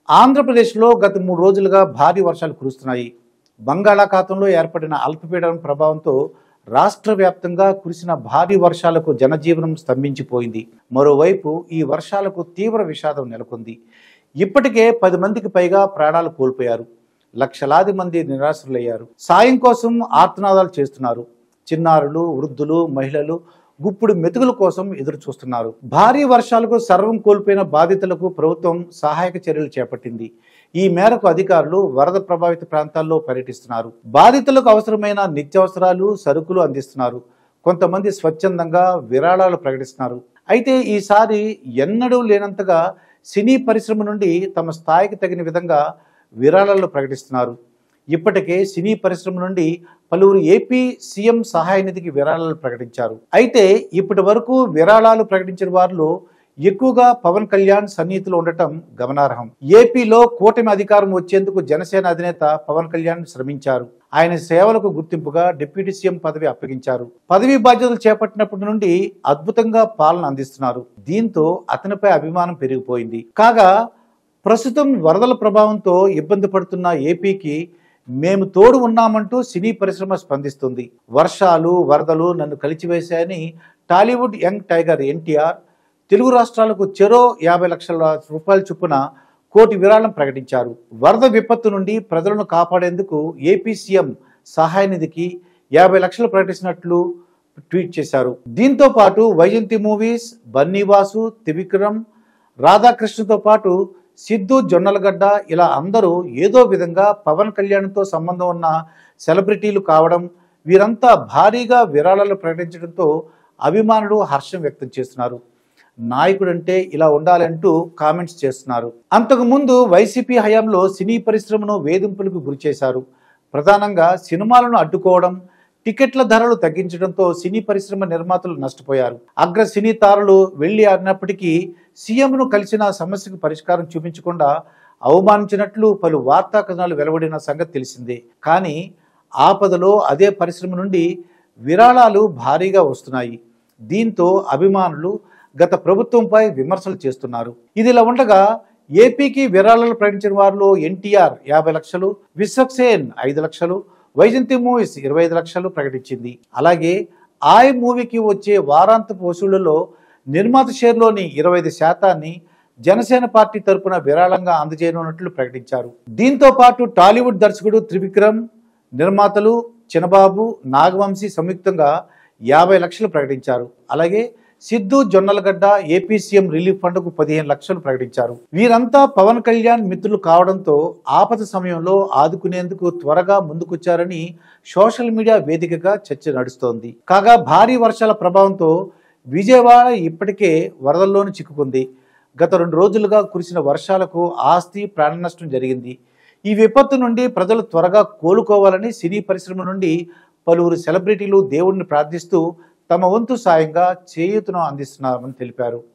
ఆంధ్రప్రదేశ్లో గత మూడు రోజులుగా భారీ వర్షాలు కురుస్తున్నాయి బంగాళాఖాతంలో ఏర్పడిన అల్పపీడనం ప్రభావంతో రాష్ట్ర వ్యాప్తంగా కురిసిన భారీ వర్షాలకు జనజీవనం స్తంభించిపోయింది మరోవైపు ఈ వర్షాలకు తీవ్ర విషాదం నెలకొంది ఇప్పటికే పది మందికి పైగా ప్రాణాలు కోల్పోయారు లక్షలాది మంది నిరాశ్రులయ్యారు సాయం కోసం ఆర్తనాదాలు చేస్తున్నారు చిన్నారులు వృద్ధులు మహిళలు గుప్పుడు మెతుకుల కోసం ఎదురు చూస్తున్నారు భారీ వర్షాలకు సర్వం కోల్పోయిన బాధితులకు ప్రభుత్వం సహాయక చర్యలు చేపట్టింది ఈ మేరకు అధికారులు వరద ప్రభావిత ప్రాంతాల్లో పర్యటిస్తున్నారు బాధితులకు అవసరమైన నిత్యావసరాలు సరుకులు అందిస్తున్నారు కొంతమంది స్వచ్ఛందంగా విరాళాలు ప్రకటిస్తున్నారు అయితే ఈసారి ఎన్నడూ లేనంతగా సినీ పరిశ్రమ నుండి తమ స్థాయికి తగిన విధంగా విరాళాలు ప్రకటిస్తున్నారు ఇప్పటికే సినీ పరిశ్రమ నుండి పలువురు ఏపీ సీఎం సహాయ నిధికి విరాళాలు ప్రకటించారు అయితే ఇప్పటి వరకు విరాళాలు ప్రకటించిన వారిలో ఎక్కువగా పవన్ కళ్యాణ్ సన్నిహితులు ఉండటం గమనార్హం ఏపీలో కూటమి అధికారం వచ్చేందుకు జనసేన అధినేత పవన్ కళ్యాణ్ శ్రమించారు ఆయన సేవలకు గుర్తింపుగా డిప్యూటీ సీఎం పదవి అప్పగించారు పదవి బాధ్యతలు చేపట్టినప్పటి నుండి అద్భుతంగా పాలన అందిస్తున్నారు దీంతో అతనిపై అభిమానం పెరిగిపోయింది కాగా ప్రస్తుతం వరదల ప్రభావంతో ఇబ్బంది పడుతున్న ఏపీకి మేము తోడు ఉన్నామంటూ సినీ పరిశ్రమ స్పందిస్తుంది వర్షాలు వరదలు నన్ను కలిచివేశాయని Tollywood young tiger NTR Telugu రాష్ట్రాలకు చెరో యాభై లక్షల రూపాయల చొప్పున కోటి విరాళం ప్రకటించారు వరద విపత్తు నుండి ప్రజలను కాపాడేందుకు ఏపీ సీఎం సహాయ నిధికి యాభై లక్షలు ప్రకటించినట్లు ట్వీట్ చేశారు దీంతో పాటు వైజంతి మూవీస్ బన్నీవాసు త్రివిక్రమ్ రాధాకృష్ణతో పాటు సిద్ధు జొన్నలగడ్డ ఇలా అందరూ ఏదో విధంగా పవన్ కళ్యాణ్తో సంబంధం ఉన్న సెలబ్రిటీలు కావడం వీరంతా భారీగా విరాళాలు ప్రకటించడంతో అభిమానులు హర్షం వ్యక్తం చేస్తున్నారు నాయకుడంటే ఇలా ఉండాలంటూ కామెంట్స్ చేస్తున్నారు అంతకు ముందు వైసీపీ హయాంలో సినీ పరిశ్రమను వేధింపులకు గురిచేశారు ప్రధానంగా సినిమాలను అడ్డుకోవడం టికెట్ల ధరలు తగ్గించడంతో సినీ పరిశ్రమ నిర్మాతలు నష్టపోయారు అగ్ర సినీ తారలు వెళ్లి ఆడినప్పటికీ సీఎంను కలిసిన సమస్యకు పరిష్కారం చూపించకుండా అవమానించినట్లు పలు వార్తా కథనాలు వెలువడిన సంగతి తెలిసిందే కానీ ఆపదలో అదే పరిశ్రమ నుండి విరాళాలు భారీగా వస్తున్నాయి దీంతో అభిమానులు గత ప్రభుత్వంపై విమర్శలు చేస్తున్నారు ఇదిలా ఉండగా ఏపీకి విరాళాలు ప్రకటించిన వారిలో ఎన్టీఆర్ యాభై లక్షలు విశ్వక్సేన్ ఐదు లక్షలు వైజంతి మూవీస్ ఇరవై ఐదు లక్షలు ప్రకటించింది అలాగే ఆయ్ మూవీకి వచ్చే వారాంతపు వసూళ్లలో నిర్మాత షేర్లోని ఇరవై ఐదు శాతాన్ని జనసేన పార్టీ తరపున విరాళంగా అందజేయనున్నట్లు ప్రకటించారు దీంతో పాటు టాలీవుడ్ దర్శకుడు త్రివిక్రమ్ నిర్మాతలు చినబాబు నాగవంశీ సంయుక్తంగా యాభై లక్షలు ప్రకటించారు అలాగే Siddhu Jonnalagadda AP CM relief ఫండ్కు పదిహేను లక్షలు ప్రకటించారు వీరంతా పవన్ కళ్యాణ్ మిత్రులు కావడంతో ఆపద సమయంలో ఆదుకునేందుకు త్వరగా ముందుకొచ్చారని సోషల్ మీడియా వేదికగా చర్చ నడుస్తోంది కాగా భారీ వర్షాల ప్రభావంతో విజయవాడ ఇప్పటికే వరదల్లోనూ చిక్కుకుంది గత రెండు రోజులుగా కురిసిన వర్షాలకు ఆస్తి ప్రాణ నష్టం జరిగింది ఈ విపత్తు నుండి ప్రజలు త్వరగా కోలుకోవాలని సినీ పరిశ్రమ నుండి పలువురు సెలబ్రిటీలు దేవుడిని ప్రార్థిస్తూ తమ వంతు సాయంగా చేయూతను అందిస్తున్నారని తెలిపారు